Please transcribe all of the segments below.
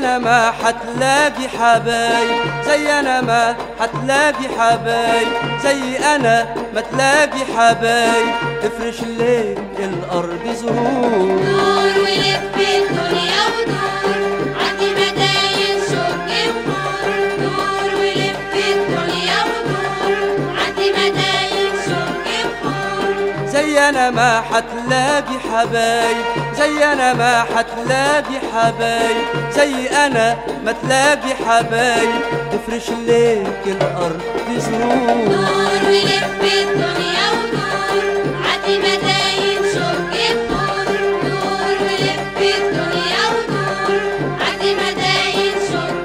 انا ما حتلاقي حبايب زي انا ما حتلاقي حبايب زي انا ما تلاقي حبايب تفرش ليك الارض زهور دور ولف الدنيا ودور عدي مداين شوق بحور دور ولف الدنيا ودور عدي مداين شوق بحور زي انا ما حتلاقي حبايب زي انا ما حتلاقي حبايب زي انا ما تلاقي حبايب تفرش ليك الارض زهور دور ولف الدنيا ودور عدي مداين شوق بحور دور ولف الدنيا ودور عدي مداين شوق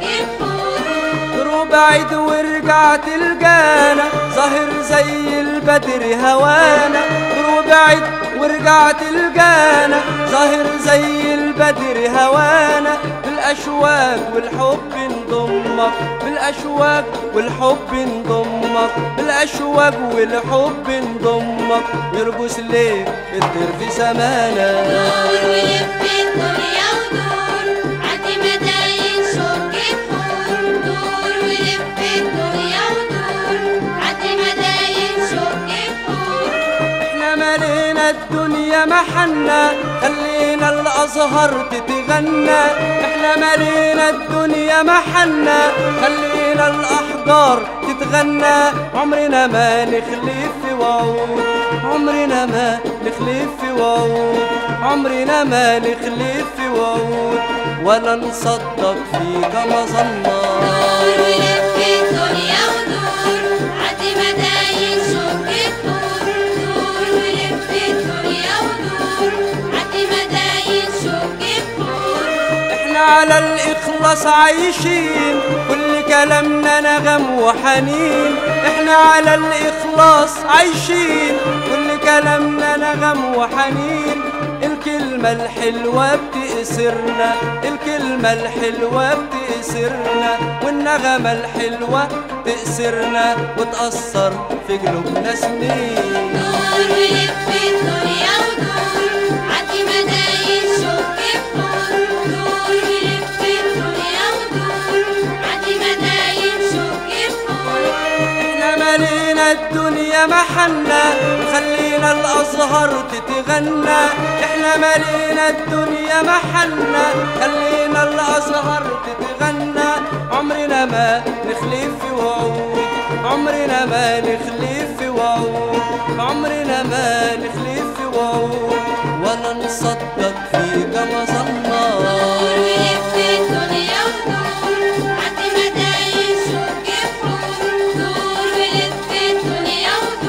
بحور دروب بعيد ورجعت الجانا ظاهر زي البدر هوانا دروب بعيد ورجعت الجانا ظاهر زي البدر هوانا بالاشواق والحب انضمك بالاشواق والحب انضمك بالاشواق والحب انضمك يرقص ليه الطير في سمانا دور ولف الدنيا ودور عدي مداين شوق بحور دور ولف الدنيا ودور عدي مداين شوق بحور احنا مالينا الدنيا محنا خلينا الازهر تتغنى احنا مالينا الدنيا محنا خلينا الاحجار تتغنى عمرنا ما نخلف في وعود عمرنا ما نخلف في وعود عمرنا ما نخلف في وعود ولا نصدق فيك مظنة دور ولف الدنيا ودور عدي مداين شوق بحور دور ولف الدنيا ودور عدي مداين شوق بحور احنا على الاخلاص عايشين كل كلامنا نغم وحنين احنا على الاخلاص عايشين كل كلامنا نغم وحنين الكلمة الحلوة بتأسرنا الكلمة الحلوة بتأسرنا والنغمة الحلوة تأسرنا وتأثر في قلوبنا سنين دور ولف الدنيا ودور عدي مداين شوق بحور دور ولف الدنيا ودور عدي مداين شوق بحور احنا مالينا الدنيا محنا خلينا الازهر تتغنى احنا مالينا الدنيا محنا خلينا الازهر تتغنى عمرنا ما نخلف في وعود عمرنا ما نخلف في وعود عمرنا ما نخلف في وعود ولا نصدق فيك مظنة دور ولف الدنيا ودور عدي مداين شوق بحور دور ولف الدنيا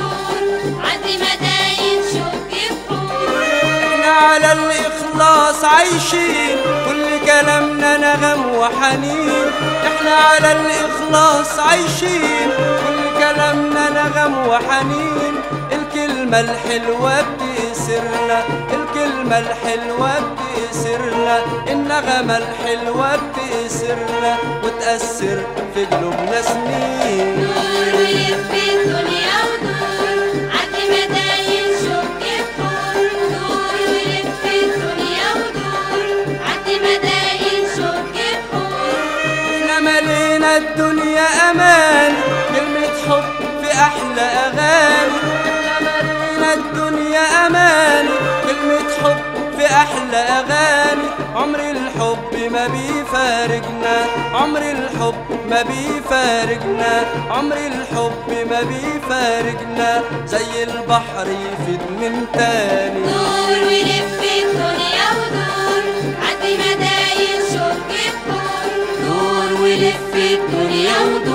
ودور عدي مداين شوق بحور احنا على الاخلاص عايشين كل كلامنا نغم وحنين احنا على الاخلاص عايشين كل كلامنا نغم وحنين الكلمة الحلوة بتأسرنا الكلمة الحلوة بتأسرنا النغمة الحلوة بتأسرنا وتأثر في قلوبنا سنين دور ولف الدنيا ودور عدي مداين شوق بحور دور ولف الدنيا ودور عدي مداين شوق بحور احنا مالينا الدنيا امان كلمة حب في احلى اغاني احنا مالينا الدنيا امان كلمة حب في احلى اغاني عمر الحب ما بيفارقنا عمر الحب ما بيفارقنا عمر الحب ما بيفارقنا زي البحر يفيد من تاني دور ولف الدنيا ودور عدي مداين شوق بحور دور ولف الدنيا ودور